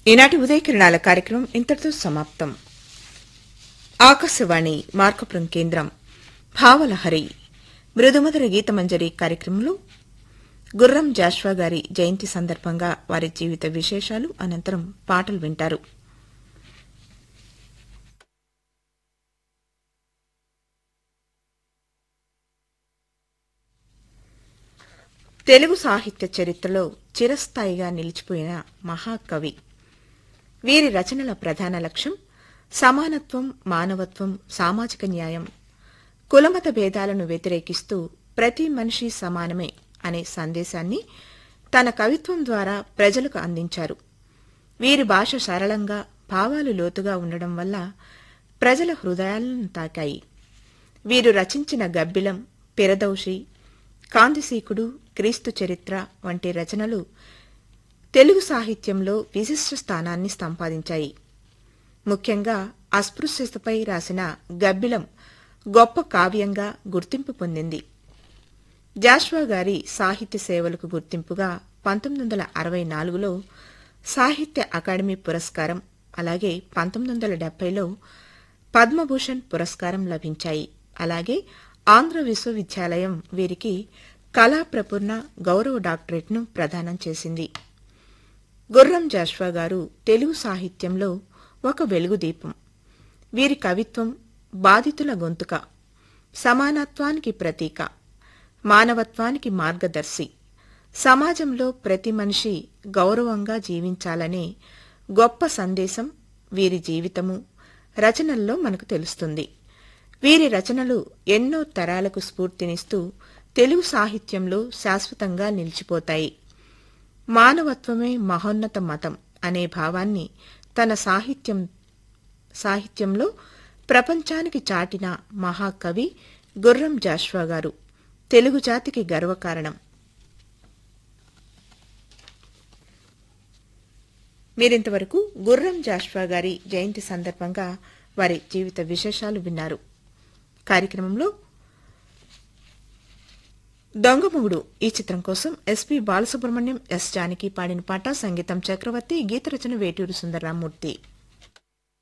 ఈనాటి ఉదయకిరణాల కార్యక్రమం ఇంతటితో సమాప్తం ఆకాశవాణి మార్కపురం కేంద్రం భావలహరి మృదుమధుర గీతమంజరి కార్యక్రమంలో గుర్రం జాష్వా గారి జయంతి సందర్భంగా వారి జీవిత విశేషాలు అనంతరం పాటలు వింటారు తెలుగు సాహిత్య చరిత్రలో చిరస్థాయిగా నిలిచిపోయిన మహాకవి వీరి రచనల ప్రధాన లక్ష్యం సమానత్వం మానవత్వం సామాజిక న్యాయం కులమత భేదాలను వ్యతిరేకిస్తూ ప్రతి మనిషి సమానమే అనే సందేశాన్ని తన కవిత్వం ద్వారా ప్రజలకు అందించారు వీరి భాష సరళంగా భావాలు లోతుగా ఉండడం వల్ల ప్రజల హృదయాలను తాకాయి వీరు రచించిన గబ్బిలం పిరదౌషి కాందిసీకుడు క్రీస్తు చరిత్ర వంటి రచనలు తెలుగు సాహిత్యంలో విశిష్ట స్థానాన్ని సంపాదించాయి ముఖ్యంగా అస్పృశ్యతపై రాసిన గబ్బిలం గొప్ప కావ్యంగా గుర్తింపు పొందింది జాష్వా గారి సాహిత్య సేవలకు గుర్తింపుగా పంతొమ్మిది వందల అరవై నాలుగులో సాహిత్య అకాడమీ పురస్కారం అలాగే పంతొమ్మిది వందల డెబ్బైలో పద్మభూషణ్ పురస్కారం లభించాయి అలాగే ఆంధ్ర విశ్వవిద్యాలయం వీరికి కళా ప్రపూర్ణ గౌరవ డాక్టరేట్ను ప్రదానం చేసింది గుర్రం జాష్వా గారు తెలుగు సాహిత్యంలో ఒక వెలుగు దీపం వీరి కవిత్వం బాధితుల గొంతుక సమానత్వానికి ప్రతీక మానవత్వానికి మార్గదర్శి సమాజంలో ప్రతి మనిషి గౌరవంగా జీవించాలనే గొప్ప సందేశం వీరి జీవితము రచనల్లో మనకు తెలుస్తుంది వీరి రచనలు ఎన్నో తరాలకు స్ఫూర్తినిస్తూ తెలుగు సాహిత్యంలో శాశ్వతంగా నిలిచిపోతాయి మానవత్వమే మహోన్నత మతం అనే భావాన్ని తన సాహిత్యం సాహిత్యంలో ప్రపంచానికి చాటిన మహాకవి గుర్రం జాష్వా గారు తెలుగు జాతికి గర్వకారణం మీరింతవరకు గుర్రం జాష్వా గారి జయంతి సందర్భంగా వారి జీవిత విశేషాలు విన్నారు కార్యక్రమంలో దొంగమొగుడు ఈ చిత్రం కోసం ఎస్పి బాలసుబ్రహ్మణ్యం ఎస్ జానకి పాడిన పాట సంగీతం చక్రవర్తి గీత రచన వేటూరు సుందరరామూర్తి